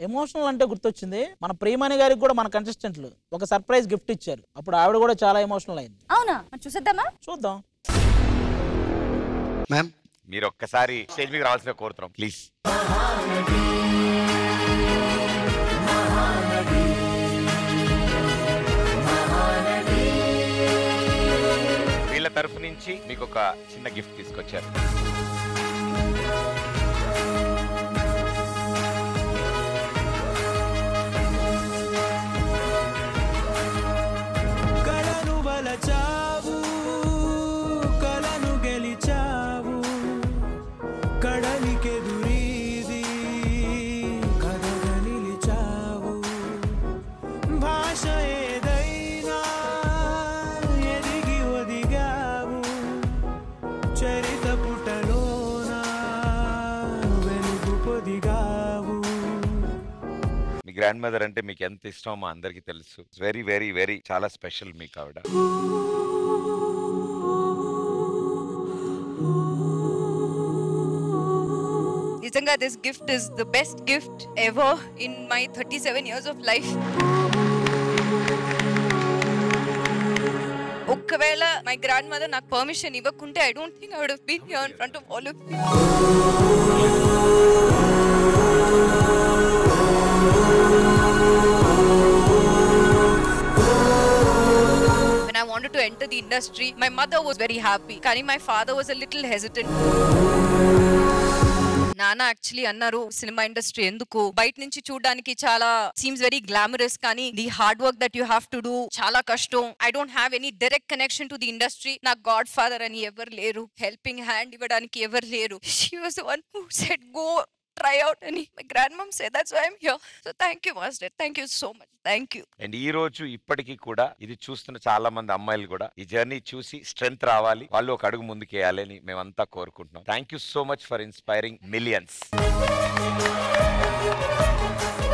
Emotional అంటే గుర్తొచ్చింది మన ప్రియమణి గారికి కూడా మన కంటెస్టెంట్లు ఒక సర్ప్రైజ్ గిఫ్ట్ ఇచ్చారు అప్పుడు ఆవిడ కూడా చాలా ఎమోషనల్ అయింది అవునా మరి చూసేద్దామా చూద్దాం మ్యామ్ మీరు ఒక్కసారి స్టేజ్ మీద రావాల్సిన కోరుతున్నాం ప్లీజ్ వీళ్ళ తరఫు నుంచి మీకు ఒక చిన్న గిఫ్ట్ తీసుకొచ్చారు కళను వలచావు కళను గెలిచావు కడలికెదురీది కథగా నిలిచావు భాష ఏదైనా ఎదిగి ఒదిగావు చరిత పుటలోన వెలుగు పొదిగావు మీ గ్రాండ్ మదర్ అంటే మీకు ఎంత ఇష్టమో మా అందరికీ తెలుసు వెరీ వెరీ వెరీ చాలా స్పెషల్ మీకు ఆవిడ నిజంగా this gift is the best gift ever in my thirty seven years of life ఒక్కవేళ మై గ్రాండ్ మదర్ నాకు పర్మిషన్ ఇవ్వకుంటే I don't think I would been here in front of all of When I wanted to enter the industry, my mother was very happy. కానీ my father was a little hesitant. నాన్న actually అన్నారు cinema industry ఎందుకు బయట నుంచి చూడడానికి చాలా seems very glamorous కానీ the hard work that you have to do చాలా కష్టం I don't have any direct connection to the industry నా గాడ్ ఫాదర్ అని ఎవరు లేరు హెల్పింగ్ హ్యాండ్ ఇవ్వడానికి ఎవరు లేరు she was one who set go try out అని my grandmum say that's why I'm here so thank you master thank you so much thank you and ఈ రోజు ఇప్పటికీ కూడా ఇది చూస్తున్న చాలా మంది అమ్మాయిలు కూడా ఈ జర్నీ చూసి స్ట్రెంగ్త్ రావాలి వాళ్ళు ఒక అడుగు ముందుకేయాలి అని మేమంతా కోరుకుంటున్నాం thank you so much for inspiring millions